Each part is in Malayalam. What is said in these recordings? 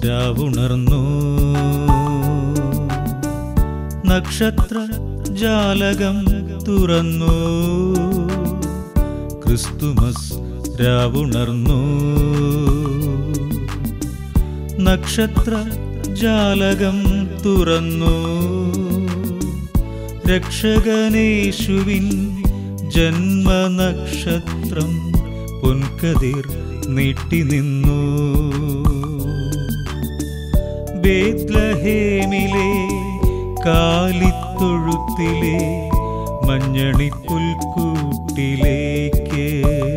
രാവുണർന്നു നക്ഷത്ര ജാലകം തുറന്നു ക്രിസ്തുമസ് രാവുണർന്നു നക്ഷത്ര ജാലകം തുറന്നു രക്ഷകനേശുവിൻ ജന്മനക്ഷത്രം പൊൻകതിർ നീട്ടി നിന്നു ബേത്ലഹേമിലെ കാലിത്തൊഴുത്തിലെ മഞ്ഞണിപ്പുൽക്കൂട്ടിലേക്ക്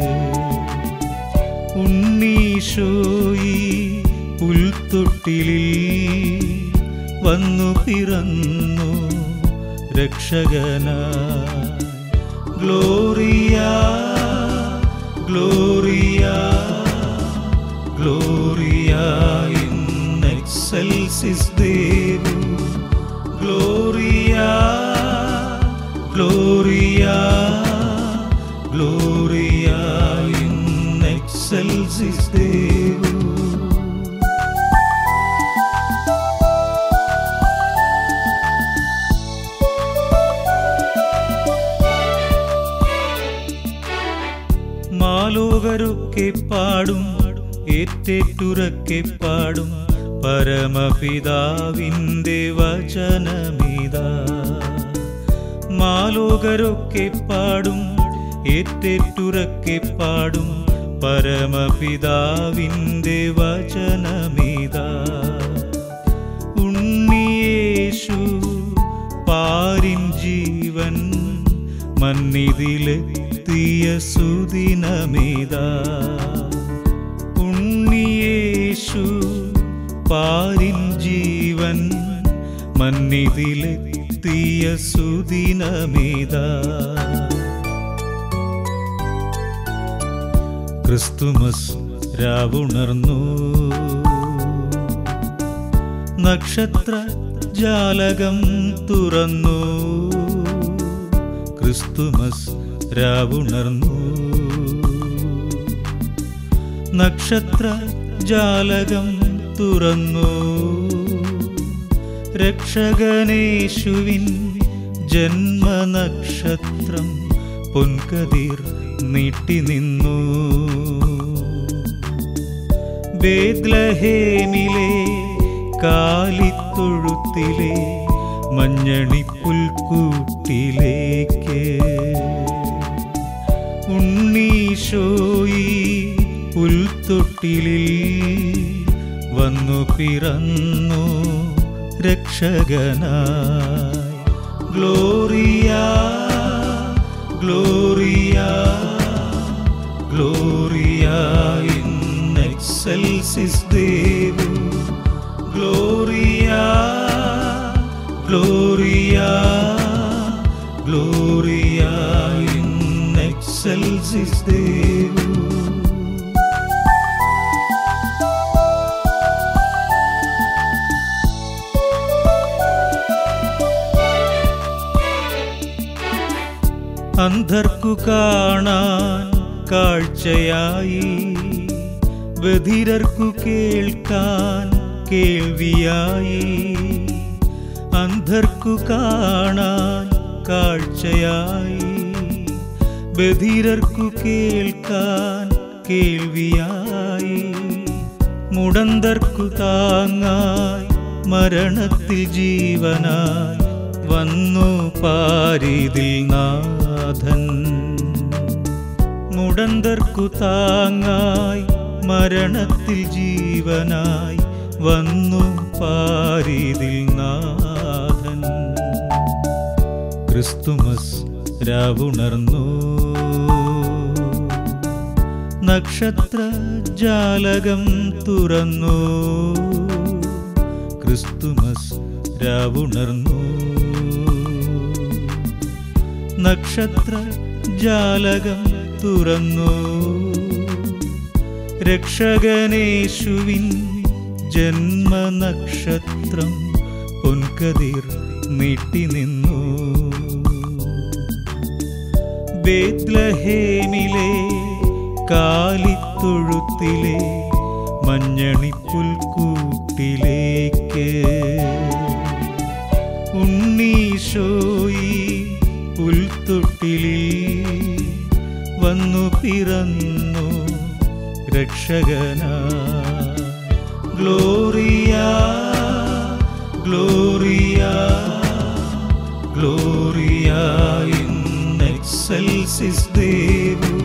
ഉണ്ണീശോയി പുൽത്തൊട്ടിലിൽ വന്നു പിറന്നു രക്ഷകന Gloria Gloria Gloria in excelsis Deo Gloria Gloria Gloria in excelsis Deo മാലോകരൊക്കെ പാടും ഏറ്റേറ്റുറക്കെ പാടും പരമപിതാവിൻ്റെ വചനമിതാ മാലോകരൊക്കെ പാടും ഏറ്റേറ്റുറക്കെ പാടും പരമപിതാവിൻ്റെ വചനമിതാ ഉണ്ണിയേശു പാരിൻ ജീവൻ മന്നിതിലെത്തിയ സുദിനമിതാ ഉണ്ണിയേശു പാരിൻ ജീവൻ മന്നിതിലെത്തിയ സുദിനമിതാ ക്രിസ്തുമസ് രാവുണർന്നു നക്ഷത്ര ജാലകം തുറന്നു ക്രിസ്തുമസ് രാവുണർന്നു നക്ഷത്ര ജാലകം തുറന്നു രക്ഷകനേശുവിൻ ജന്മനക്ഷത്രം പൊൻകതിർ നീട്ടി നിന്നു ബേദ്ലഹേമിലെ കാലിത്തൊഴുത്തിലെ മഞ്ഞണിപ്പുൽക്കൂട്ടിലേക്ക് ഉണ്ണീശോയി പുൽത്തൊട്ടിലിൽ വന്നു പിറന്നു രക്ഷകനായി Gloria Gloria Gloria in excelsis Deo Gloria Gloria Gloria in excelsis Deo അന്ധർക്കു കാണാൻ കാഴ്ചയായി ബധിരർക്കു കേൾക്കാൻ കേൾവിയായി അന്ധർക്കു കാണാൻ കാഴ്ചയായി ബധിരർക്കു കേൾക്കാൻ കേൾവിയായി മുടന്തർക്കു താങ്ങായി മരണത്തിൽ ജീവനായി വന്നു പാരിതിൽ നാഥൻ മുടന്തർക്കു താങ്ങായി മരണത്തിൽ ജീവനായി വന്നു പാരിതിൽ നാഥൻ ക്രിസ്തുമസ് രാവുണർന്നു നക്ഷത്ര ജാലകം തുറന്നു ക്രിസ്തുമസ് രാവുണർന്നു നക്ഷത്ര ജാലകം തുറന്നു രക്ഷകനേശുവിൻ ജന്മനക്ഷത്രം പൊൻകതിർ നീട്ടി നിന്നു ബേത്ലഹേമിലെ കാലിത്തൊഴുത്തിലെ മഞ്ഞണിപ്പുൽക്കൂട്ടിലേക്ക് കൂട്ടിലേക്ക് ഉണ്ണീശോയി പുൽത്തൊട്ടിലിൽ വന്നു പിറന്നു രക്ഷകന Gloria Gloria Gloria in excelsis Devu